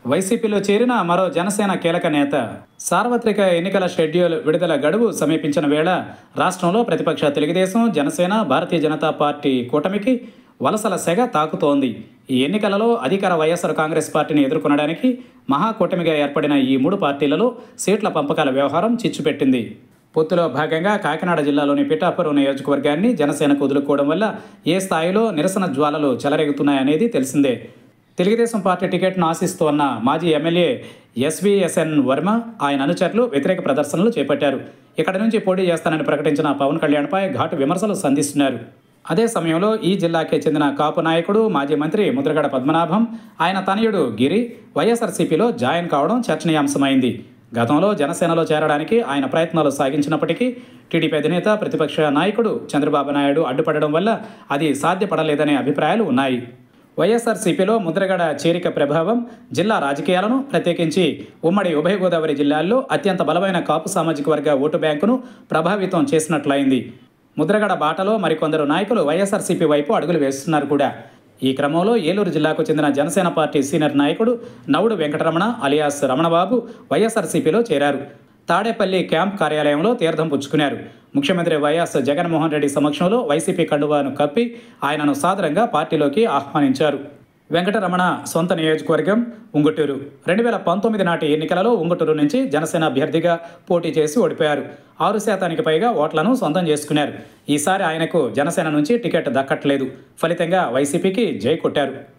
వైసీపీలో చేరిన మరో జనసేన కీలక నేత సార్వత్రిక ఎన్నికల షెడ్యూల్ విడుదల గడువు సమీపించిన వేళ రాష్ట్రంలో ప్రతిపక్ష తెలుగుదేశం జనసేన భారతీయ జనతా పార్టీ కూటమికి వలసల సెగ తాకుతోంది ఈ ఎన్నికలలో అధికార వైఎస్ఆర్ కాంగ్రెస్ పార్టీని ఎదుర్కొనడానికి మహాకూటమిగా ఏర్పడిన ఈ మూడు పార్టీలలో సీట్ల పంపకాల వ్యవహారం చిచ్చుపెట్టింది పొత్తులో భాగంగా కాకినాడ జిల్లాలోని పిఠాపురం నియోజకవర్గాన్ని జనసేనకు వదులుకోవడం వల్ల ఏ స్థాయిలో నిరసన జ్వాలలు చెలరేగుతున్నాయనేది తెలిసిందే తెలుగుదేశం పార్టీ టికెట్ను ఆశిస్తోన్న మాజీ ఎమ్మెల్యే ఎస్విఎస్ఎన్ వర్మ ఆయన అనుచరులు వ్యతిరేక ప్రదర్శనలు చేపట్టారు ఇక్కడి నుంచి పోటీ చేస్తానని ప్రకటించిన పవన్ కళ్యాణ్పై ఘాటు విమర్శలు సంధిస్తున్నారు అదే సమయంలో ఈ జిల్లాకే చెందిన కాపు నాయకుడు మాజీ మంత్రి ముద్రగడ పద్మనాభం ఆయన తనయుడు గిరి వైఎస్ఆర్సీపీలో జాయిన్ కావడం చర్చనీయాంశమైంది గతంలో జనసేనలో చేరడానికి ఆయన ప్రయత్నాలు సాగించినప్పటికీ టీడీపీ అధినేత ప్రతిపక్ష నాయకుడు చంద్రబాబు నాయుడు అడ్డుపడడం వల్ల అది సాధ్యపడలేదనే అభిప్రాయాలు ఉన్నాయి వైఎస్ఆర్సీపీలో ముద్రగడ చేరిక ప్రభావం జిల్లా రాజకీయాలను ప్రత్యేకించి ఉమ్మడి ఉభయ గోదావరి జిల్లాల్లో అత్యంత బలమైన కాపు సామాజిక వర్గ ఓటు బ్యాంకును ప్రభావితం చేసినట్లయింది ముద్రగడ బాటలో మరికొందరు నాయకులు వైఎస్ఆర్సీపీ వైపు అడుగులు వేస్తున్నారు కూడా ఈ క్రమంలో ఏలూరు జిల్లాకు చెందిన జనసేన పార్టీ సీనియర్ నాయకుడు నవుడు వెంకటరమణ అలియాస్ రమణబాబు వైఎస్ఆర్సీపీలో చేరారు తాడేపల్లి క్యాంప్ కార్యాలయంలో తీర్థం పుచ్చుకున్నారు ముఖ్యమంత్రి వైఎస్ జగన్మోహన్ రెడ్డి సమక్షంలో వైసీపీ కండువాను కప్పి ఆయనను సాదరంగా పార్టీలోకి ఆహ్వానించారు వెంకటరమణ సొంత నియోజకవర్గం ఉంగుటూరు రెండు వేల పంతొమ్మిది నాటి ఎన్నికలలో ఉంగుటూరు నుంచి జనసేన అభ్యర్థిగా పోటీ చేసి ఓడిపోయారు ఆరు శాతానికి పైగా ఓట్లను సొంతం చేసుకున్నారు ఈసారి ఆయనకు జనసేన నుంచి టికెట్ దక్కట్లేదు ఫలితంగా వైసీపీకి జై కొట్టారు